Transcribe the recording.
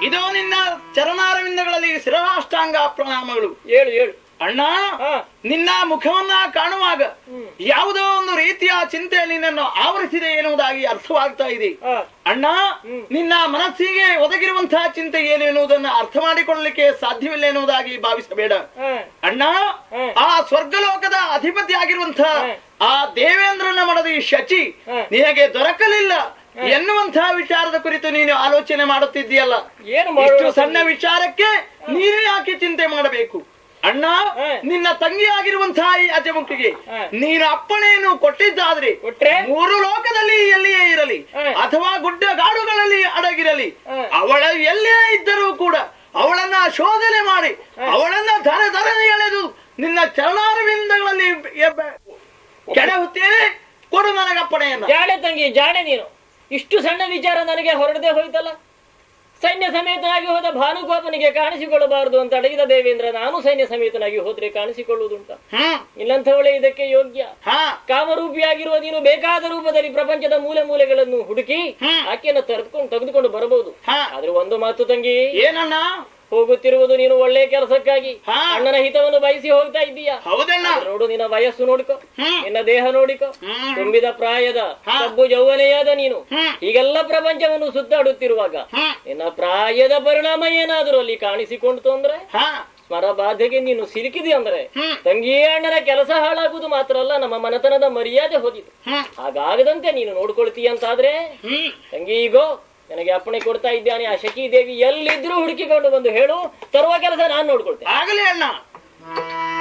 ಇದೋ ನಿನ್ನ ಚರಣಾರವಿಂದಗಳಲ್ಲಿ ಶಿರರಾಷ್ಟಾಂಗ ಪ್ರಣಾಮಗಳು ಹೇಳು ಹೇಳು ಅಣ್ಣ ಹಾ ನಿನ್ನ ಮುಖವನ್ನ ಕಾಣುವಾಗ ಹ್ಮ್. ಯಾವುದೋ ಒಂದು ರೀತಿಯ ಚಿಂತೆ ನಿನ್ನನ್ನು ಆವರಿಸಿದೆ ಎನ್ನುವುದಾಗಿ ಅರ್ಥವಾಗ್ತಾ ಇದೆ ಹಾ ಅಣ್ಣ ಹ್ಮ್. ನಿನ್ನ ಮನಸ್ಸಿಗೆ ಒದಗಿರುವಂತಹ ಚಿಂತೆ ಏನು ಎನ್ನುವುದನ್ನು ಅರ್ಥ ಮಾಡಿಕೊಳ್ಳಲಿಕ್ಕೆ ಸಾಧ್ಯವಿಲ್ಲ ಎನ್ನುವುದಾಗಿ ಭಾವಿಸಬೇಡ ಹಾ ಅಣ್ಣ ಹ್ಮ್. ಆ ಸ್ವರ್ಗಲೋಕದ ಅಧಿಪತಿ ಆಗಿರುವಂತಹ ಹ್ಮ್. ಆ ದೇವೇಂದ್ರನ ಮಡದಿ ಶಚಿ ಹ್ಮ್. ನಿನಗೆ ದೊರಕಲಿಲ್ಲ ಎನ್ನುವಂತಹ ವಿಚಾರದ ಕುರಿತು ನೀನು ಆಲೋಚನೆ ಮಾಡುತ್ತಿದ್ದೀಯಲ್ಲ ಏನು ಇಷ್ಟು ಮಾಡುವ ಸಣ್ಣ ವಿಚಾರಕ್ಕೆ ನೀನು ಯಾಕೆ ಚಿಂತೆ ಮಾಡಬೇಕು ಅಣ್ಣ ಹ್ಮ್. ನಿನ್ನ ತಂಗಿ ಆಗಿರುವಂತಹ ಈ ಅಜಮುಖಿಗೆ ಹ್ಮ್. ನೀನು ಅಪ್ಪಣೆಯನ್ನು ಕೊಟ್ಟಿದ್ದಾದ್ರೆ ಕೊಟ್ರೆ ಮೂರು ಲೋಕದಲ್ಲಿ ಎಲ್ಲಿಯೇ ಇರಲಿ ಹ್ಮ್. ಅಥವಾ ಗುಡ್ಡ ಗಾಡುಗಳಲ್ಲಿ ಅಡಗಿರಲಿ ಹ್ಮ್. ಅವಳ ಎಲ್ಲೇ ಇದ್ದರೂ ಕೂಡ ಅವಳನ್ನ ಶೋಧನೆ ಮಾಡಿ ಅವಳನ್ನ ಧರ ಧರನೆ ಎಳೆದು ನಿನ್ನ ಚರಣಾರವಿಂದಗಳಲ್ಲಿ ಎಬ್ಬ- ಕೆಡಹುತ್ತೇನೆ ಕೊಡು ನನಗೆ ಅಪ್ಪಣೆಯನ್ನ ಜಾಣೆ ತಂಗಿ ಜಾಣೆ ನೀನು ಇಷ್ಟು ಸಣ್ಣ ವಿಚಾರ ನನಗೆ ಹೊರಡದೆ ಹೋಯ್ತಲ್ಲ ಸೈನ್ಯ ಸಮೇತನಾಗಿ ಹೋದ ಭಾನುಗೋಪನಿಗೆ ಕಾಣಿಸಿಕೊಳ್ಳಬಾರದು ಅಂತ ಅಡಗಿದ ದೇವೇಂದ್ರ ನಾನು ಸೈನ್ಯ ಸಮೇತನಾಗಿ ಹೋದ್ರೆ ಕಾಣಿಸಿಕೊಳ್ಳುವುದುಂಟ ಹ್ಮ್ ಇಲ್ಲಂಥವಳೇ ಇದಕ್ಕೆ ಯೋಗ್ಯ ಹಾ ಕಾಮರೂಪಿಯಾಗಿರುವ ನೀನು ಬೇಕಾದ ರೂಪದಲ್ಲಿ ಪ್ರಪಂಚದ ಮೂಲೆ ಮೂಲೆಗಳನ್ನು ಹುಡುಕಿ ಹ್ಮ್. ಆಕೆಯನ್ನು ತೆರೆದುಕೊಂಡು ತೆಗೆದುಕೊಂಡು ಬರಬಹುದು ಹಾ ಆದ್ರೆ ಒಂದು ಮಾತು ತಂಗಿ ಏನಣ್ಣ ಹೋಗುತ್ತಿರುವುದು ನೀನು ಒಳ್ಳೆ ಕೆಲಸಕ್ಕಾಗಿ ಹಾ. ಅಣ್ಣನ ಹಿತವನ್ನು ಬಯಸಿ ಹೋಗ್ತಾ ಇದ್ದೀಯಾ ಹೌದಣ್ಣ ಆದ್ರೆ ನೋಡು ನಿನ್ನ ವಯಸ್ಸು ನೋಡಿಕೊ ಹ್ಮ್ ನಿನ್ನ ದೇಹ ನೋಡಿಕೊ ಹ್ಮ್ ತುಂಬಿದ ಪ್ರಾಯದ ಹಾ. ಕಬ್ಬು ಯೌವನೆಯಾದ ನೀನು ಹ್ಮ್ ಹೀಗೆಲ್ಲ ಪ್ರಪಂಚವನ್ನು ಸುತ್ತಾಡುತ್ತಿರುವಾಗ ಹ್ಮ್ ನಿನ್ನ ಪ್ರಾಯದ ಪರಿಣಾಮ ಏನಾದರೂ ಅಲ್ಲಿ ಕಾಣಿಸಿಕೊಂಡಿತು ಅಂದ್ರೆ ಹಾ ಸ್ಮರ ಬಾಧೆಗೆ ನೀನು ಸಿಲುಕಿದಿ ಅಂದ್ರೆ ಹ್ಮ್ ತಂಗಿ ಅಣ್ಣನ ಕೆಲಸ ಹಾಳಾಗುವುದು ಮಾತ್ರ ಅಲ್ಲ ನಮ್ಮ ಮನತನದ ಮರ್ಯಾದೆ ಹೋದಿತು ಹ್ಮ್ ಹಾಗಾಗದಂತೆ ನೀನು ನೋಡ್ಕೊಳ್ತೀಯ ಅಂತಾದ್ರೆ ಹ್ಮ್ ತಂಗಿ ಈಗೋ ನನಗೆ ಅಪ್ಪಣೆ ಕೊಡ್ತಾ ಇದ್ದಾನೆ ಆ ಶಕಿ ದೇವಿ ಎಲ್ಲಿದ್ರೂ ಹುಡುಕಿಕೊಂಡು ಬಂದು ಹೇಳು ತರುವ ಕೆಲಸ ನಾನು ನೋಡ್ಕೊಳ್ತೇನೆ ಆಗಲಿ ಅಣ್ಣ